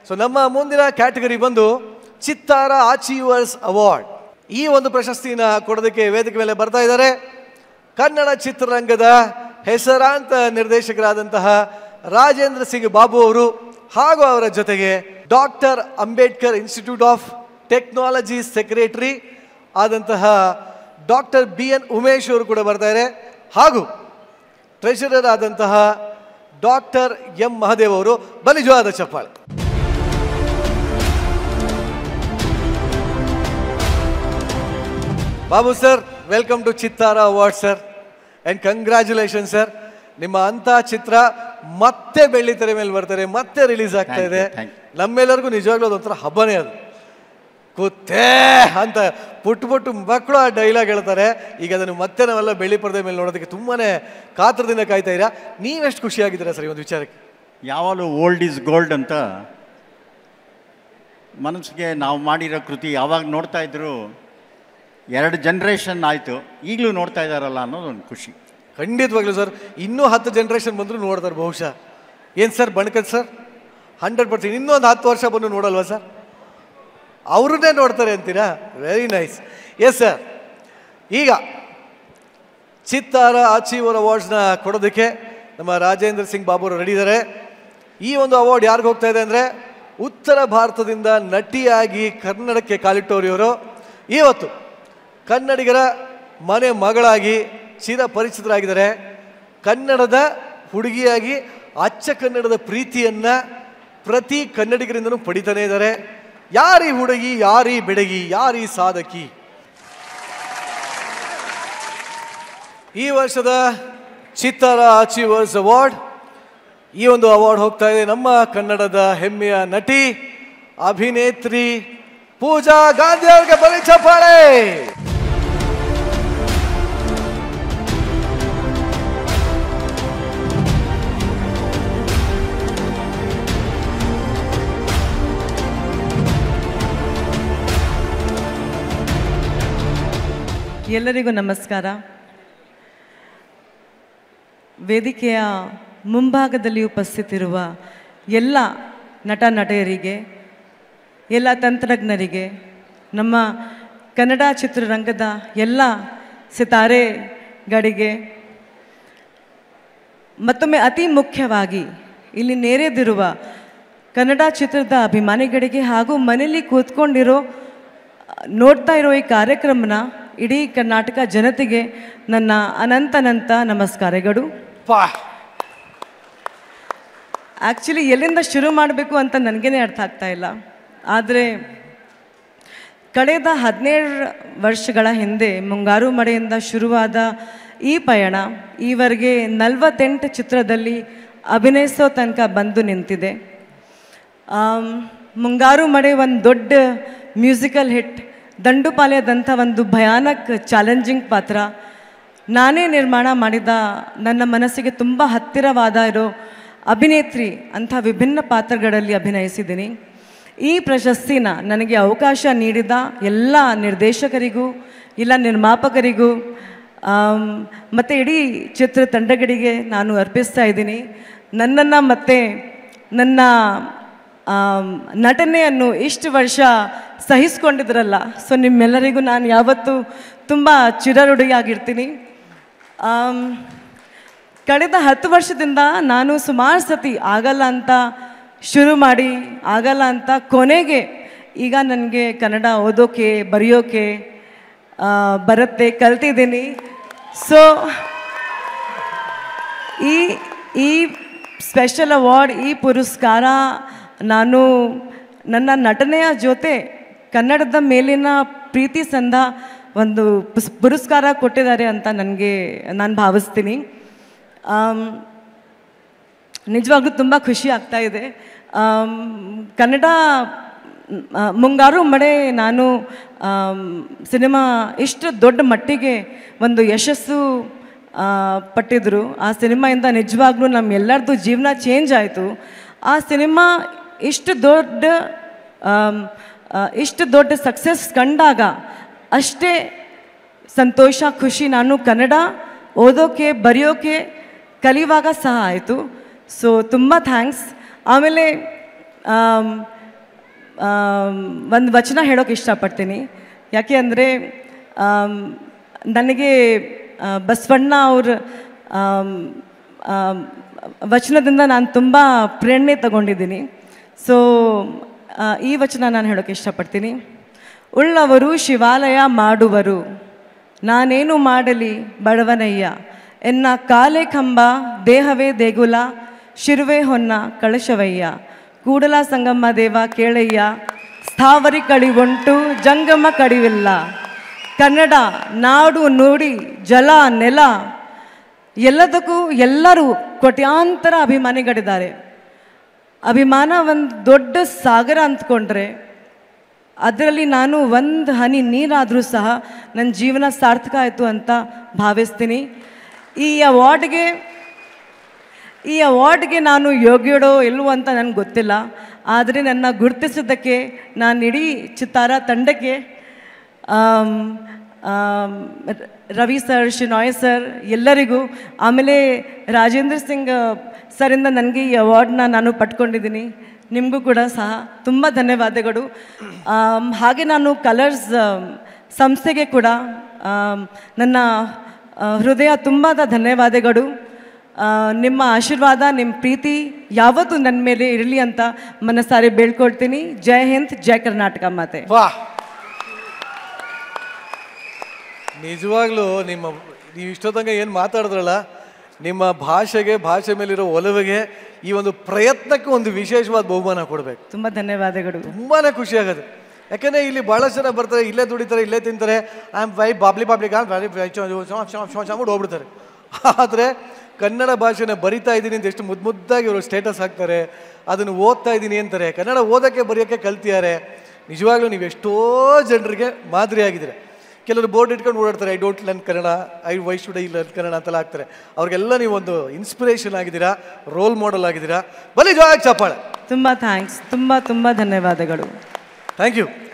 so ನಮ್ಮ ಮುಂದಿನ category ಬಂದು ಚಿತ್ತಾರ ಅಚೀವರ್ಸ್ ಅವಾರ್ಡ್ ಈ ಒಂದು ಪ್ರಶಸ್ತಿನ ಕೊಡೋದಕ್ಕೆ ವೇದಿಕೆ ಮೇಲೆ ಬರ್ತಾ ಇದ್ದಾರೆ ಕನ್ನಡ ಚಿತ್ರರಂಗದ ಹೆಸರಾಂತ ನಿರ್ದೇಶಕರಾದಂತಹ ರಾಜೇಂದ್ರ ಸಿಂಗ್ ಬಾಬು ಅವರು ಹಾಗೂ ಅವರ ಜೊತೆಗೆ doctor Ambedkar institute of technology secretary ಆದಂತಹ ಡಾಕ್ಟರ್ ಬಿ ಎನ್ ಉಮೇಶ್ ಅವರು ಕೂಡ ಬರ್ತಾರೆ ಹಾಗೂ ಟ್ರೆಷರರ್ ಆದಂತಹ ಡಾಕ್ಟರ್ ಎಂ ಮಹದೇವ್ ಅವರು ಬಲಿಜವಾದ ಚಪ್ಪಾಳೆ Babu sir welcome to Chittara award sir and congratulation sir ನಿಮ್ಮ ಅಂತ ಚಿತ್ರ ಮತ್ತೆ ಬೆಳ್ಳಿತೆರೆ ಮೇಲೆ ಬರ್ತಾರೆ ಮತ್ತೆ ರಿಲೀಸ್ ಆಗ್ತಾ Thank you, ಇದೆ thank ನಮ್ಮೆಲ್ಲರಿಗೂ ನಿಜವಾಗ್ಲೂ ಅದೊಂಥರ ಹಬ್ಬನೇ ಅದು ಕೂತೇ ಅಂತ ಪುಟ್ಟು ಪುಟ್ಟು ಮಕ್ಕಳು ಆ ಡೈಲಾಗ್ ಹೇಳ್ತಾರೆ ಈಗ ಅದನ್ನು ಮತ್ತೆ ನಾವೆಲ್ಲ ಬೆಳ್ಳಿ ಪರದೆ ಮೇಲೆ ನೋಡೋದಕ್ಕೆ ತುಂಬಾನೇ ಕಾತ್ರದಿಂದ ಕಾಯ್ತಾ ಇರಾ ನೀವೆಷ್ಟು ಖುಷಿಯಾಗಿದ್ದೀರಾ ಸರ್ ಈ ಒಂದು ವಿಚಾರಕ್ಕೆ ಯಾವಾಗಲೂ ಓಲ್ಡ್ ಈಸ್ ಗೋಲ್ಡ್ ಅಂತ ಮನಸ್ಸಿಗೆ ನಾವು ಮಾಡಿರೋ ಕೃತಿ ಯಾವಾಗ ನೋಡ್ತಾ ಇದ್ರು ಎರಡು ಜನ್ರೇಷನ್ ಆಯಿತು ಈಗಲೂ ನೋಡ್ತಾ ಇದ್ದಾರಲ್ಲ ಅನ್ನೋದು ಒಂದು ಖುಷಿ ಖಂಡಿತವಾಗ್ಲೂ ಸರ್ ಇನ್ನೂ ಹತ್ತು ಜನ್ರೇಷನ್ ಬಂದರೂ ನೋಡ್ತಾರೆ ಬಹುಶಃ ಏನು ಸರ್ ಬಣ್ಕದ್ ಸರ್ ಹಂಡ್ರೆಡ್ ಪರ್ಸೆಂಟ್ ಇನ್ನೊಂದು ಹತ್ತು ವರ್ಷ ಬಂದು ನೋಡಲ್ವಾ ಸರ್ ಅವ್ರನ್ನೇ ನೋಡ್ತಾರೆ ಅಂತೀರಾ ವೆರಿ ನೈಸ್ ಎಸ್ ಸರ್ ಈಗ ಚಿತ್ತಾರ ಅಚೀವರ್ ಅವಾರ್ಡ್ಸ್ನ ಕೊಡೋದಕ್ಕೆ ನಮ್ಮ ರಾಜೇಂದ್ರ ಸಿಂಗ್ ಬಾಬು ಅವರು ರೆಡಿ ಇದ್ದಾರೆ ಈ ಒಂದು ಅವಾರ್ಡ್ ಯಾರಿಗೆ ಹೋಗ್ತಾ ಇದೆ ಅಂದರೆ ಉತ್ತರ ಭಾರತದಿಂದ ನಟಿಯಾಗಿ ಕನ್ನಡಕ್ಕೆ ಕಾಲಿಟ್ಟವರು ಇವರು ಇವತ್ತು ಕನ್ನಡಿಗರ ಮನೆ ಮಗಳಾಗಿ ಚಿರ ಪರಿಚಿತರಾಗಿದ್ದಾರೆ ಕನ್ನಡದ ಹುಡುಗಿಯಾಗಿ ಅಚ್ಚ ಕನ್ನಡದ ಪ್ರೀತಿಯನ್ನ ಪ್ರತಿ ಕನ್ನಡಿಗರಿಂದನೂ ಪಡಿತಾನೆ ಇದ್ದಾರೆ ಯಾರೀ ಹುಡುಗಿ ಯಾರೀ ಬೆಡಗಿ ಯಾರೀ ಸಾಧಕಿ ಈ ವರ್ಷದ ಚಿತ್ತಾರ ಅಚೀವರ್ಸ್ ಅವಾರ್ಡ್ ಈ ಒಂದು ಅವಾರ್ಡ್ ಹೋಗ್ತಾ ಇದೆ ನಮ್ಮ ಕನ್ನಡದ ಹೆಮ್ಮೆಯ ನಟಿ ಅಭಿನೇತ್ರಿ ಪೂಜಾ ಗಾಂಧಿ ಅವರಿಗೆ ಬಲಿ ಚಪ್ಪಾಳೆ ಎಲ್ಲರಿಗೂ ನಮಸ್ಕಾರ ವೇದಿಕೆಯ ಮುಂಭಾಗದಲ್ಲಿ ಉಪಸ್ಥಿತಿರುವ ಎಲ್ಲ ನಟ ನಟಿಯರಿಗೆ ಎಲ್ಲ ತಂತ್ರಜ್ಞರಿಗೆ ನಮ್ಮ ಕನ್ನಡ ಚಿತ್ರರಂಗದ ಎಲ್ಲ ಸಿತಾರೆಗಳಿಗೆ ಮತ್ತೊಮ್ಮೆ ಅತಿ ಮುಖ್ಯವಾಗಿ ಇಲ್ಲಿ ನೇರೆದಿರುವ ಕನ್ನಡ ಚಿತ್ರದ ಅಭಿಮಾನಿಗಳಿಗೆ ಹಾಗೂ ಮನೆಯಲ್ಲಿ ಕೂತ್ಕೊಂಡಿರೋ ನೋಡ್ತಾ ಇರೋ ಈ ಕಾರ್ಯಕ್ರಮನ ಇಡೀ ಕರ್ನಾಟಕ ಜನತೆಗೆ ನನ್ನ ಅನಂತನಂತ ನಮಸ್ಕಾರಗಳು ಪಾ ಆ್ಯಕ್ಚುಲಿ ಎಲ್ಲಿಂದ ಶುರು ಮಾಡಬೇಕು ಅಂತ ನನಗೇನೆ ಅರ್ಥ ಆಗ್ತಾ ಇಲ್ಲ ಆದರೆ ಕಳೆದ ಹದಿನೇಳು ವರ್ಷಗಳ ಹಿಂದೆ ಮುಂಗಾರು ಮಳೆಯಿಂದ ಶುರುವಾದ ಈ ಪಯಣ ಈವರೆಗೆ ನಲವತ್ತೆಂಟು ಚಿತ್ರದಲ್ಲಿ ಅಭಿನಯಿಸೋ ತನಕ ಬಂದು ನಿಂತಿದೆ ಆಮ್, ಮುಂಗಾರು ಮಳೆ ಒಂದು ದೊಡ್ಡ ಮ್ಯೂಸಿಕಲ್ ಹಿಟ್ ದಂಡುಪಾಳ್ಯದಂಥ ಒಂದು ಭಯಾನಕ್ ಚಾಲೆಂಜಿಂಗ್ ಪಾತ್ರ ನಾನೇ ನಿರ್ಮಾಣ ಮಾಡಿದ ನನ್ನ ಮನಸ್ಸಿಗೆ ತುಂಬ ಹತ್ತಿರವಾದ ಇರೋ ಅಭಿನೇತ್ರಿ ಅಂಥ ವಿಭಿನ್ನ ಪಾತ್ರಗಳಲ್ಲಿ ಅಭಿನಯಿಸಿದ್ದೀನಿ ಈ ಪ್ರಶಸ್ತಿನ ನನಗೆ ಅವಕಾಶ ನೀಡಿದ ಎಲ್ಲ ನಿರ್ದೇಶಕರಿಗೂ ಇಲ್ಲ ನಿರ್ಮಾಪಕರಿಗೂ ಆಮ್, ಮತ್ತು ಇಡೀ ಚಿತ್ರತಂಡಗಳಿಗೆ ನಾನು ಅರ್ಪಿಸ್ತಾ ಇದ್ದೀನಿ ನನ್ನನ್ನು ಮತ್ತೆ ನನ್ನ ಆಮ್, ನಟನೆಯನ್ನು ಇಷ್ಟು ವರ್ಷ ಸಹಿಸ್ಕೊಂಡಿದ್ರಲ್ಲ ಸೊ ನಿಮ್ಮೆಲ್ಲರಿಗೂ ನಾನು ಯಾವತ್ತೂ ತುಂಬ ಚಿರಋಡಿಯಾಗಿರ್ತೀನಿ ಆಮ್, ಕಳೆದ ಹತ್ತು ವರ್ಷದಿಂದ ನಾನು ಸುಮಾರು ಸತಿ ಆಗಲ್ಲ ಅಂತ ಶುರು ಮಾಡಿ ಆಗಲ್ಲ ಅಂತ ಕೊನೆಗೆ ಈಗ ನನಗೆ ಕನ್ನಡ ಓದೋಕೆ ಬರೆಯೋಕೆ ಆ, ಬರುತ್ತೆ ಕಲ್ತಿದ್ದೀನಿ ಸೊ ಈ ಈ ಸ್ಪೆಷಲ್ ಅವಾರ್ಡ್ ಈ ಪುರಸ್ಕಾರ ನಾನು ನನ್ನ ನಟನೆಯ ಜೊತೆ ಕನ್ನಡದ ಮೇಲಿನ ಪ್ರೀತಿ ಸಂದ ಒಂದು ಪುಸ್- ಪುರಸ್ಕಾರ ಕೊಟ್ಟಿದ್ದಾರೆ ಅಂತ ನನಗೆ ನಾನು ಭಾವಿಸ್ತೀನಿ ಆಮ್, ನಿಜವಾಗ್ಲೂ ತುಂಬ ಖುಷಿ ಆಗ್ತಾ ಇದೆ ಆಮ್, ಕನ್ನಡ ಆ, ಮುಂಗಾರು ಮಳೆ ನಾನು ಆಮ್, ಸಿನಿಮಾ ಇಷ್ಟು ದೊಡ್ಡ ಮಟ್ಟಿಗೆ ಒಂದು ಯಶಸ್ಸು ಆ, ಪಟ್ಟಿದ್ರು ಆ ಸಿನಿಮಾಯಿಂದ ನಿಜವಾಗ್ಲೂ ನಮ್ಮೆಲ್ಲರದು ಜೀವನ ಚೇಂಜ್ ಆಯಿತು ಆ ಸಿನಿಮಾ ಇಷ್ಟು ದೊಡ್ಡ ಆಮ್, ಆ, ಇಷ್ಟು ದೊಡ್ಡ ಸಕ್ಸಸ್ ಕಂಡಾಗ ಅಷ್ಟೇ ಸಂತೋಷ ಖುಷಿ ನಾನು ಕನ್ನಡ ಓದೋಕೆ ಬರೆಯೋಕೆ ಕಲಿಯುವಾಗ ಸಹ ಆಯಿತು ಸೊ ತುಂಬ ಥ್ಯಾಂಕ್ಸ್ ಆಮೇಲೆ ಆಮ್, ಒಂದು ವಚನ ಹೇಳೋಕೆ ಇಷ್ಟಪಡ್ತೀನಿ ಯಾಕೆ ಅಂದರೆ ನನಗೆ ಆ, ಬಸವಣ್ಣ ಅವ್ರ ಆಮ್, ಆಮ್, ವಚನದಿಂದ ನಾನು ತುಂಬ ಪ್ರೇರಣೆ ತಗೊಂಡಿದ್ದೀನಿ ಸೊ ಈ ವಚನ ನಾನು ಹೇಳೋಕೆ ಇಷ್ಟಪಡ್ತೀನಿ ಉಳ್ಳವರು ಶಿವಾಲಯ ಮಾಡುವರು ನಾನೇನು ಮಾಡಲಿ ಬಡವನಯ್ಯ ಎನ್ನ ಕಾಲೆ ಕಂಬ ದೇಹವೇ ದೇಗುಲ ಶಿರುವೆ ಹೊನ್ನ ಕಳಶವಯ್ಯ ಕೂಡಲ ಸಂಗಮ ದೇವ ಕೇಳಯ್ಯ ಸ್ಥಾವರಿ ಕಡಿವುಂಟು ಜಂಗಮ ಕಡಿವಿಲ್ಲ ಕನ್ನಡ ನಾಡು ನುಡಿ ಜಲ ನೆಲ ಎಲ್ಲದಕ್ಕೂ ಎಲ್ಲರೂ ಕೋಟ್ಯಾಂತರ ಅಭಿಮಾನಿಗಳಿದ್ದಾರೆ ಅಭಿಮಾನ ಒಂದು ದೊಡ್ಡ ಸಾಗರ ಅಂದ್ಕೊಂಡ್ರೆ ಅದರಲ್ಲಿ ನಾನು ಒಂದು ಹನಿ ನೀರಾದರೂ ಸಹ ನನ್ನ ಜೀವನ ಸಾರ್ಥಕ ಆಯಿತು ಅಂತ ಭಾವಿಸ್ತೀನಿ ಈ ಅವಾರ್ಡ್ಗೆ ಈ ಅವಾರ್ಡ್ಗೆ ನಾನು ಯೋಗ್ಯಡೋ ಇಲ್ವೋ ಅಂತ ನನಗೆ ಗೊತ್ತಿಲ್ಲ ಆದರೆ ನನ್ನ ಗುರುತಿಸಿದ್ದಕ್ಕೆ ನಾನು ಇಡೀ ಚಿತ್ತಾರ ತಂಡಕ್ಕೆ ಆಮ್, ಆಮ್, ರ- ರವಿ ಸರ್ ಶಿನಾಯ್ ಸರ್ ಎಲ್ಲರಿಗೂ ಆಮೇಲೆ ರಾಜೇಂದ್ರ ಸಿಂಗ್ ಸರಿಂದ ನನಗೆ ಈ ಅವಾರ್ಡ್ನ ನಾನು ಪಡ್ಕೊಂಡಿದ್ದೀನಿ ನಿಮಗೂ ಕೂಡ ಸಹ ತುಂಬ ಧನ್ಯವಾದಗಳು ಆಮ್, ಹಾಗೆ ನಾನು ಕಲರ್ಸ್ ಸಂಸ್ಥೆಗೆ ಕೂಡ ಆಮ್, ನನ್ನ ಆ, ಹೃದಯ ತುಂಬಾದ ಧನ್ಯವಾದಗಳು ಆ, ನಿಮ್ಮ ಆಶೀರ್ವಾದ ನಿಮ್ಮ ಪ್ರೀತಿ ಯಾವತ್ತೂ ನನ್ನ ಮೇಲೆ ಇರಲಿ ಅಂತ ಮನಸಾರಿ ಬೇಳ್ಕೊಳ್ತೀನಿ ಜೈ ಹಿಂದ್ ಜೈ ಕರ್ನಾಟಕ ಮಾತೆ ವಾ ನಿಜವಾಗ್ಲೂ ನಿಮ್ಮ ನೀವು ಇಷ್ಟೊತ್ತಂಗ ಏನು ಮಾತಾಡಿದ್ರಲ್ಲ ನಿಮ್ಮ ಭಾಷೆಗೆ ಭಾಷೆ ಮೇಲಿರೋ ಒಲವಿಗೆ ಈ ಒಂದು ಪ್ರಯತ್ನಕ್ಕೆ ಒಂದು ವಿಶೇಷವಾದ ಬಹುಮಾನ ಕೊಡಬೇಕು ತುಂಬ ಧನ್ಯವಾದಗಳು ತುಂಬಾ ಖುಷಿ ಆಗುತ್ತೆ ಯಾಕಂದರೆ ಇಲ್ಲಿ ಭಾಳಷ್ಟು ಜನ ಬರ್ತಾರೆ ಇಲ್ಲೇ ದುಡಿತಾರೆ ಇಲ್ಲೇ ತಿಂತಾರೆ I am why bubbly bubbly gone ಮಾಡ್ಬಿಡ್ತಾರೆ ಹೋಗ್ಬಿಡ್ತಾರೆ ಆದರೆ ಕನ್ನಡ ಭಾಷೆನ ಬರಿತಾ ಇದ್ದೀನಿ ಅಂತ ಎಷ್ಟು ಮುದ್ದು ಮುದ್ದಾಗಿ ಇವರು ಸ್ಟೇಟಸ್ ಹಾಕ್ತಾರೆ ಅದನ್ನು ಓದ್ತಾ ಇದ್ದೀನಿ ಅಂತಾರೆ ಕನ್ನಡ ಓದೋಕ್ಕೆ ಬರೆಯೋಕ್ಕೆ ಕಲ್ತಿದ್ದಾರೆ ನಿಜವಾಗ್ಲೂ ನೀವು ಎಷ್ಟೋ ಜನರಿಗೆ ಮಾದರಿಯಾಗಿದ್ದೀರ ಕೆಲವರು ಬೋರ್ಡ್ ಇಟ್ಕೊಂಡು ಓಡಾಡ್ತಾರೆ I don't learn Kannada I why should I learn Kannada ಅಂತೆಲ್ಲ ಹಾಕ್ತಾರೆ ಅವ್ರಿಗೆಲ್ಲ ನೀವು ಒಂದು ಇನ್ಸ್ಪಿರೇಷನ್ ಆಗಿದ್ದೀರಾ ರೋಲ್ ಮಾಡೆಲ್ ಆಗಿದ್ದೀರಾ ಬಲಿ ಜೋಯಾಗಿ ಚಪ್ಪಾಳೆ ತುಂಬ ಥ್ಯಾಂಕ್ಸ್ ತುಂಬ ತುಂಬ ಧನ್ಯವಾದಗಳು ಥ್ಯಾಂಕ್ ಯು